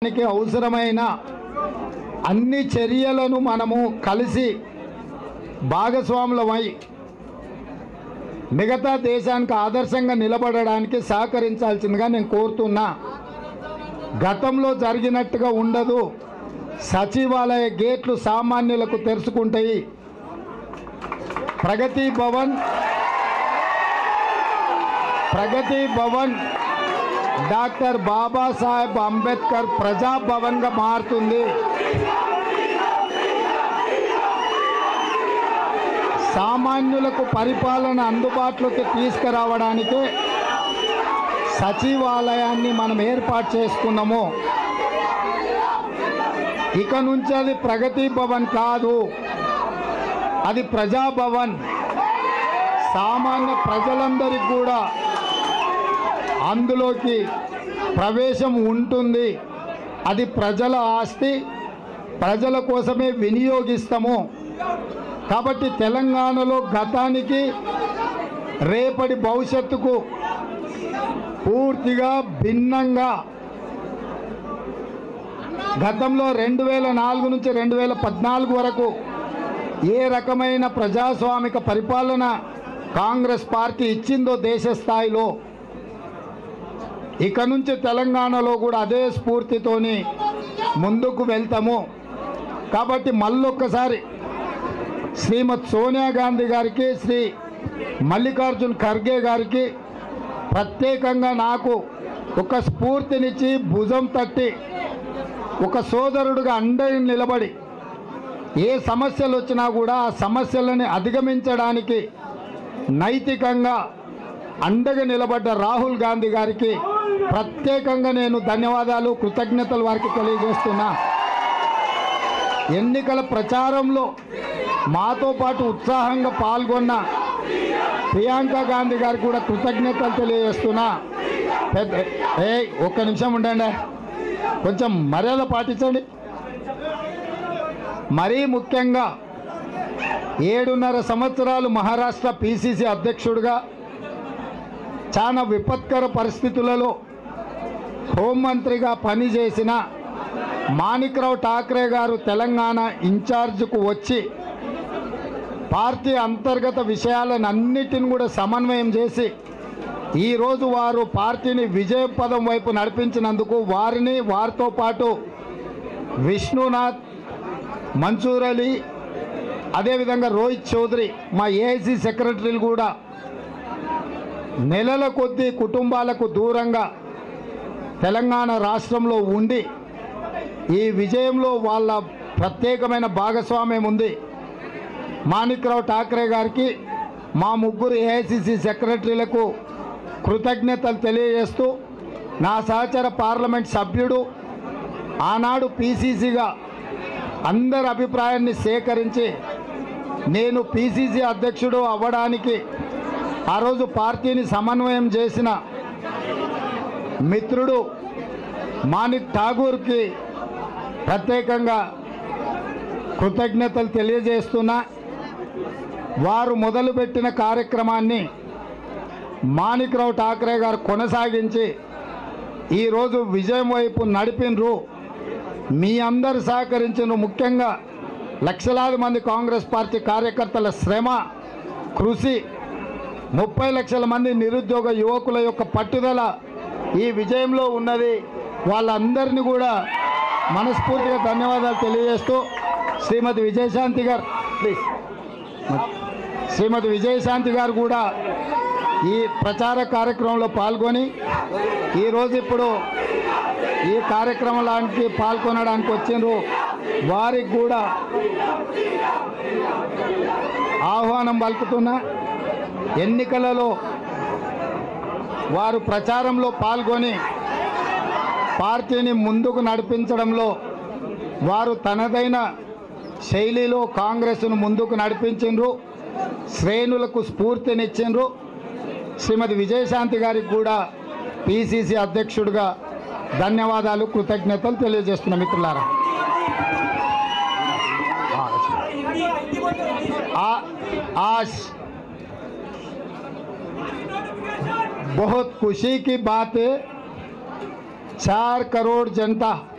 దానికి అవసరమైన అన్ని చర్యలను మనము కలిసి భాగస్వాములమై మిగతా దేశానికి ఆదర్శంగా నిలబడడానికి సహకరించాల్సిందిగా నేను కోరుతున్నా గతంలో జరిగినట్టుగా ఉండదు సచివాలయ గేట్లు సామాన్యులకు తెరుచుకుంటాయి ప్రగతి భవన్ ప్రగతి భవన్ డాక్టర్ బాబాసాహెబ్ అంబేద్కర్ ప్రజాభవన్గా మారుతుంది సామాన్యులకు పరిపాలన అందుబాటులోకి తీసుకురావడానికి సచివాలయాన్ని మనం ఏర్పాటు చేసుకున్నాము ఇక నుంచి అది ప్రగతి భవన్ కాదు అది ప్రజాభవన్ సామాన్య ప్రజలందరికీ కూడా అందులోకి ప్రవేశం ఉంటుంది అది ప్రజల ఆస్తి ప్రజల కోసమే వినియోగిస్తాము కాబట్టి తెలంగాణలో గతానికి రేపటి భవిష్యత్తుకు పూర్తిగా భిన్నంగా గతంలో రెండు వేల నాలుగు నుంచి రెండు వేల పద్నాలుగు వరకు ఏ రకమైన ప్రజాస్వామిక పరిపాలన కాంగ్రెస్ పార్టీ ఇచ్చిందో దేశ స్థాయిలో ఇక నుంచి తెలంగాణలో కూడా అదే స్ఫూర్తితోని ముందుకు వెళ్తాము కాబట్టి మళ్ళొక్కసారి శ్రీమతి సోనియా గాంధీ గారికి శ్రీ మల్లికార్జున్ ఖర్గే గారికి ప్రత్యేకంగా నాకు ఒక స్ఫూర్తినిచ్చి భుజం తట్టి ఒక సోదరుడుగా అండగా నిలబడి ఏ సమస్యలు వచ్చినా కూడా ఆ సమస్యలని అధిగమించడానికి నైతికంగా అండగా నిలబడ్డ రాహుల్ గాంధీ గారికి ప్రత్యేకంగా నేను ధన్యవాదాలు కృతజ్ఞతలు వారికి తెలియజేస్తున్నా ఎన్నికల ప్రచారంలో మాతో పాటు ఉత్సాహంగా పాల్గొన్న ప్రియాంక గాంధీ గారికి కూడా కృతజ్ఞతలు తెలియజేస్తున్నా పెద్ద ఏ ఒక్క నిమిషం ఉండండి కొంచెం మర్యాద పాటించండి మరీ ముఖ్యంగా ఏడున్నర సంవత్సరాలు మహారాష్ట్ర పిసిసి అధ్యక్షుడిగా చాలా విపత్కర పరిస్థితులలో హోంమంత్రిగా పనిచేసిన మాణిక్రావు ఠాక్రే గారు తెలంగాణ ఇన్ఛార్జ్కు వచ్చి పార్టీ అంతర్గత విషయాలను అన్నిటిని కూడా సమన్వయం చేసి ఈరోజు వారు పార్టీని విజయ పదం వైపు నడిపించినందుకు వారిని వారితో పాటు విష్ణునాథ్ మన్సూర్ అలీ అదేవిధంగా రోహిత్ చౌదరి మా ఏఐసి సెక్రటరీలు కూడా నెలల కొద్దీ కుటుంబాలకు దూరంగా తెలంగాణ రాష్ట్రంలో ఉండి ఈ విజయంలో వాళ్ళ ప్రత్యేకమైన భాగస్వామ్యం ఉంది మాణిక్రావు ఠాక్రే గారికి మా ముగ్గురు ఏఐసిసి సెక్రటరీలకు కృతజ్ఞతలు తెలియజేస్తూ నా సహచర పార్లమెంట్ సభ్యుడు ఆనాడు పీసీసీగా అందరి అభిప్రాయాన్ని సేకరించి నేను పీసీసీ అధ్యక్షుడు అవ్వడానికి ఆ రోజు పార్టీని సమన్వయం చేసిన మిత్రుడు మాణిక్ ఠాగూర్కి ప్రత్యేకంగా కృతజ్ఞతలు తెలియజేస్తున్నా వారు మొదలుపెట్టిన కార్యక్రమాన్ని మాణిక్రావు ఠాక్రే గారు కొనసాగించి ఈరోజు విజయం వైపు నడిపినరు మీ అందరు సహకరించిన ముఖ్యంగా లక్షలాది మంది కాంగ్రెస్ పార్టీ కార్యకర్తల శ్రమ కృషి ముప్పై లక్షల మంది నిరుద్యోగ యువకుల యొక్క పట్టుదల ఈ విజయంలో ఉన్నది వాళ్ళందరినీ కూడా మనస్ఫూర్తిగా ధన్యవాదాలు తెలియజేస్తూ శ్రీమతి విజయశాంతి గారు ప్లీజ్ శ్రీమతి విజయశాంతి గారు కూడా ఈ ప్రచార కార్యక్రమంలో పాల్గొని ఈరోజు ఇప్పుడు ఈ కార్యక్రమానికి పాల్గొనడానికి వచ్చిండ్రు వారికి కూడా ఆహ్వానం పలుకుతున్నా ఎన్నికలలో వారు ప్రచారంలో పాల్గొని పార్టీని ముందుకు నడిపించడంలో వారు తనదైన శైలిలో కాంగ్రెస్ను ముందుకు నడిపించిండ్రు శ్రేణులకు స్ఫూర్తినిచ్చిండ్రు శ్రీమతి విజయశాంతి గారికి కూడా పిసిసి అధ్యక్షుడిగా ధన్యవాదాలు కృతజ్ఞతలు తెలియజేస్తున్న మిత్రులారా आ, आज बहुत खुशी की बात है चार करोड़ जनता